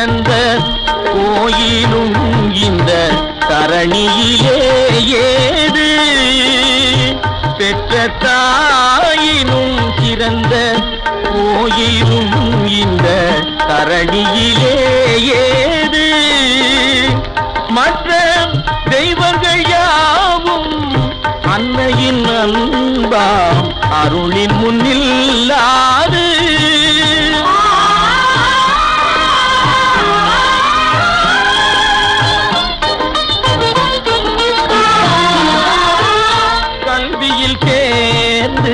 சிறந்த கோயிலும் இந்த தரணியிலே ஏது பெற்ற தாயினும் சிறந்த கோயிலும் இந்த தரணியிலே ஏது மற்ற தெய்வங்கள் யாவும் அன்னையின் அன்பாம் அருளின் முன்னில்லாது கல்வியில் சேர்ந்து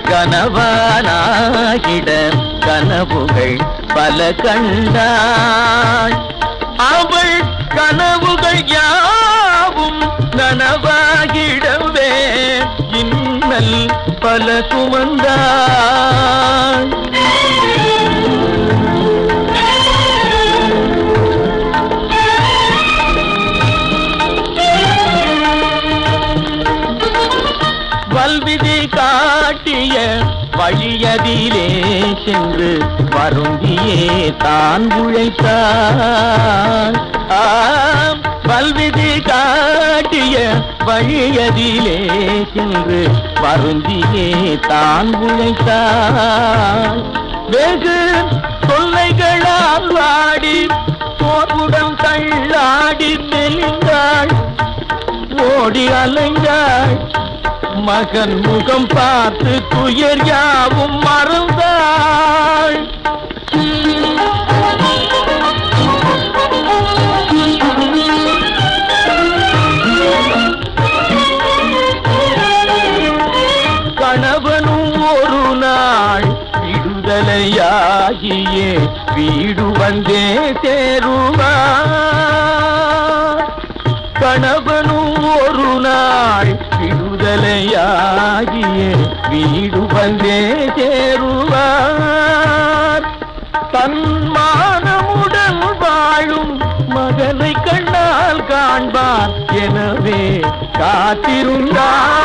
கணவனாகிட கனவுகள் பல கண்டாள் அவள் கனவுகள் யாவும் நனவாகிடவே இன்னல் பல சுமந்தாள் வல்விதி காட்டிய வழியதிலே சென்று வருந்தியே தான் உழைத்தார் ஆம், வல்விதி காட்டிய வழியதிலே சென்று வருந்தியே தான் உழைத்தார் வெகு தொல்லைகளால் வாடி சோர்வுடன் தள்ளாடி மெலிந்தாள் ஓடி அலைந்தாள் மகன் முகம் பார்த்து துயர் யாவும் மறந்தாள் கணவனும் ஒரு நாள் விடுதலையாகியே வீடு வந்தே சேருவார் கணவனும் ஒரு நாள் விடுதலையாகியே வீடு வந்தே சேருவார் தன்மானமுடன் வாழும் மகனை கண்ணால் காண்பார் எனவே காத்திருந்தார்